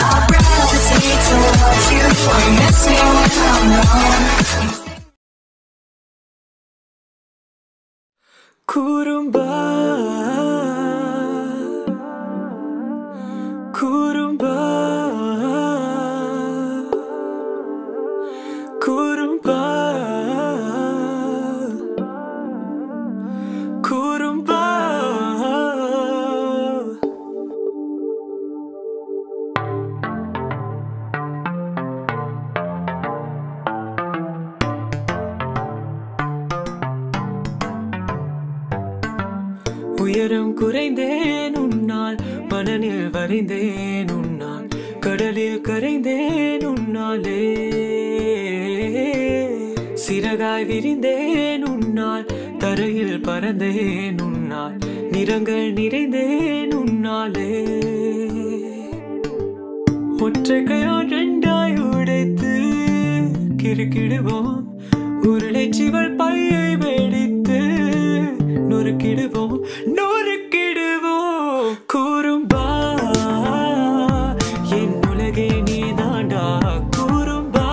Just need to watch you You miss me when I'm gone குறும்பா குறும்பா குறும்பா குறும்பா உயரம் குறைந்தேன் உன்னால் மனநில் வரைந்தேன் உன்னால் கடலில் கரைந்தேன் உன்னாலே சிறகாய் விரிந்தேன் உன்னால் தரையில் பறந்தேன் உன்னால் நிறங்கள் நிறைந்தேன் உன்னாலே ஒற்றை கையால் ரெண்டாய் உடைத்து கிறுக்கிடுவோம் உருளைச்சிவள் பையை வெடித்து நொறுக்கிடுவோம் நொறுக்கிடுவோம் கூறும்பா என் உலகே நீ தாண்டா கூறும்பா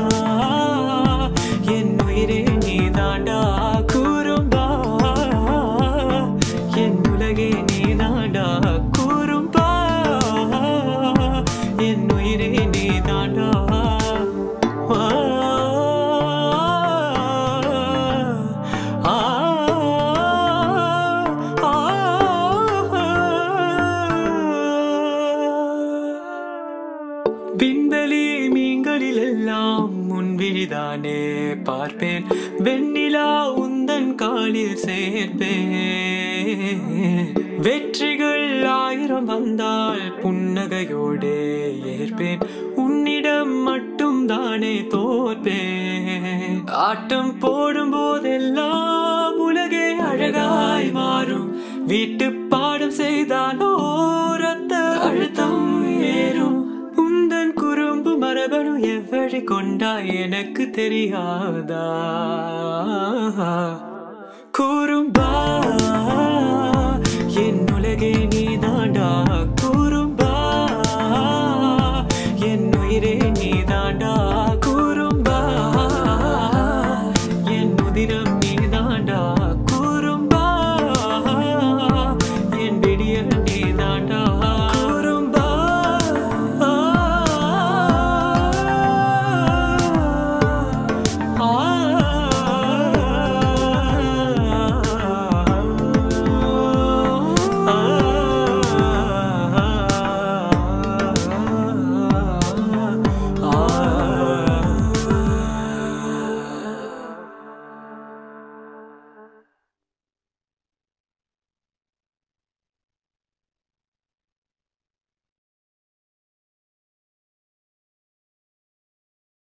என் உயிரே நீ தாண்டா கூறும்பா என் உலகே நீ தாண்டா கூறும்பா என் உயிரே நீ தாண்டா ஆ, ஆ, ஆ. விண்வெளி மீன்களில் எல்லாம் முன்விழிதானே பார்ப்பேன் வெண்ணிலா உந்தன் காலில் சேர்ப்பேன் வெற்றிகள் ஆயிரம் வந்தால் புன்னகையோடே ஏற்பேன் உன்னிடம் மட்டும் தானே தோற்பேன் ஆட்டம் போடும் போதெல்லாம் உலகே அழகாய் மாறும் வீட்டு பாடம் செய்தாலோ ரத்த அழுத்தம் ஏறும் உந்தன் குறும்பு மரபணு எவ்வழி கொண்டாய் எனக்கு தெரியாதா குறும்பா என் உலகே நீ தாண்டா